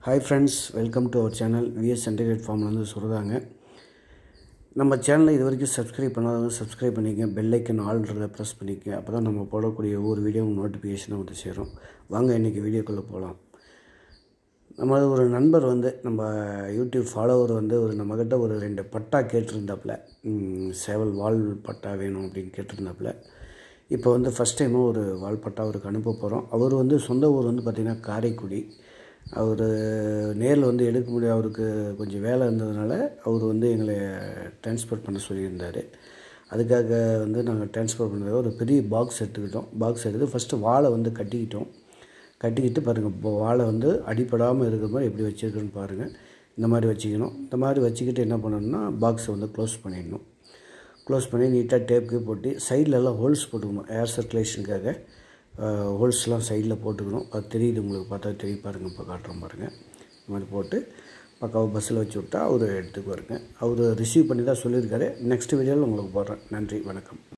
hi friends welcome to our channel VS centigrade ஃபார்ம்லேருந்து சொல்கிறாங்க நம்ம சேனலை இது வரைக்கும் சப்ஸ்கிரைப் பண்ணாதவங்க சப்ஸ்கிரைப் பண்ணிக்க பெல் ஐக்கன் ஆல்ன்றதை ப்ரெஸ் பண்ணிக்க அப்போ தான் நம்ம போடக்கூடிய ஒவ்வொரு வீடியோவும் நோட்டிஃபிகேஷனை வந்து சேரும் வாங்க இன்றைக்கி வீடியோக்குள்ளே போகலாம் நம்ம ஒரு நண்பர் வந்து நம்ம யூடியூப் ஃபாலோவர் வந்து ஒரு நம்மக்கிட்ட ஒரு ரெண்டு பட்டா கேட்டிருந்தாப்புல ம், சேவல் வால் பட்டா வேணும் அப்படின்னு கேட்டிருந்தாப்புல இப்போ வந்து ஃபஸ்ட் டைமாக ஒரு வால் பட்டா அவருக்கு அனுப்ப போகிறோம் அவர் வந்து சொந்த ஊர் வந்து பார்த்திங்கன்னா காரைக்குடி அவர் நேரில் வந்து எடுக்க முடியாது அவருக்கு கொஞ்சம் வேலை இருந்ததுனால அவர் வந்து எங்களை டிரான்ஸ்போர்ட் பண்ண சொல்லியிருந்தார் அதுக்காக வந்து நாங்கள் டிரான்ஸ்போர்ட் பண்ணது ஒரு பெரிய பாக்ஸ் எடுத்துக்கிட்டோம் பாக்ஸ் எடுத்து ஃபஸ்ட்டு வாழை வந்து கட்டிக்கிட்டோம் கட்டிக்கிட்டு பாருங்கள் இப்போ வாழை வந்து அடிப்படாமல் இருக்கிற மாதிரி எப்படி வச்சுருக்குன்னு பாருங்கள் இந்த மாதிரி வச்சுக்கணும் இந்த மாதிரி வச்சுக்கிட்டு என்ன பண்ணணும்னா பாக்ஸை வந்து க்ளோஸ் பண்ணிடணும் க்ளோஸ் பண்ணி நீட்டாக டேப்புக்கு போட்டு சைடில் எல்லாம் ஹோல்ஸ் போட்டுக்கணும் ஏர் சர்க்குலேஷனுக்காக ஹோல்ஸ்லாம் சைடில் போட்டுக்கணும் அது தெரியுது உங்களுக்கு பார்த்தா தெரியும் பாருங்கள் இப்போ காட்டுறோம் பாருங்கள் இந்த மாதிரி போட்டு பக்காவாக பஸ்ஸில் வச்சு விட்டா அவர் எடுத்துக்குவாருங்க அவர் ரிசீவ் பண்ணி தான் சொல்லியிருக்காரு நெக்ஸ்ட் வீடியோவில் உங்களுக்கு போடுறேன் நன்றி வணக்கம்